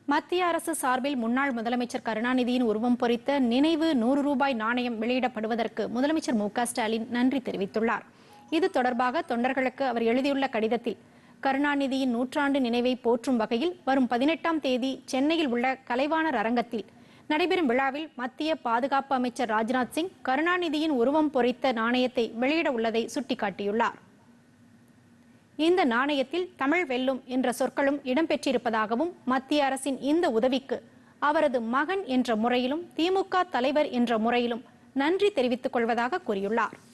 மத்திய அரசு சார்பில் முன்னாள் முதலமைச்சர் கருணாநிதியின் உருவம் பொறித்த நினைவு நூறு ரூபாய் நாணயம் வெளியிடப்படுவதற்கு முதலமைச்சர் மு க ஸ்டாலின் நன்றி தெரிவித்துள்ளார் இது தொடர்பாக தொண்டர்களுக்கு அவர் எழுதியுள்ள கடிதத்தில் கருணாநிதியின் நூற்றாண்டு நினைவை போற்றும் வகையில் வரும் பதினெட்டாம் தேதி சென்னையில் உள்ள கலைவாணர் அரங்கத்தில் நடைபெறும் விழாவில் மத்திய பாதுகாப்பு அமைச்சர் ராஜ்நாத் சிங் கருணாநிதியின் உருவம் பொறித்த நாணயத்தை வெளியிட உள்ளதை சுட்டிக்காட்டியுள்ளார் இந்த நாணயத்தில் தமிழ் வெல்லும் என்ற சொற்களும் இடம்பெற்றிருப்பதாகவும் மத்திய அரசின் இந்த உதவிக்கு அவரது மகன் என்ற முறையிலும் திமுக தலைவர் என்ற முறையிலும் நன்றி தெரிவித்துக் கொள்வதாக கூறியுள்ளார்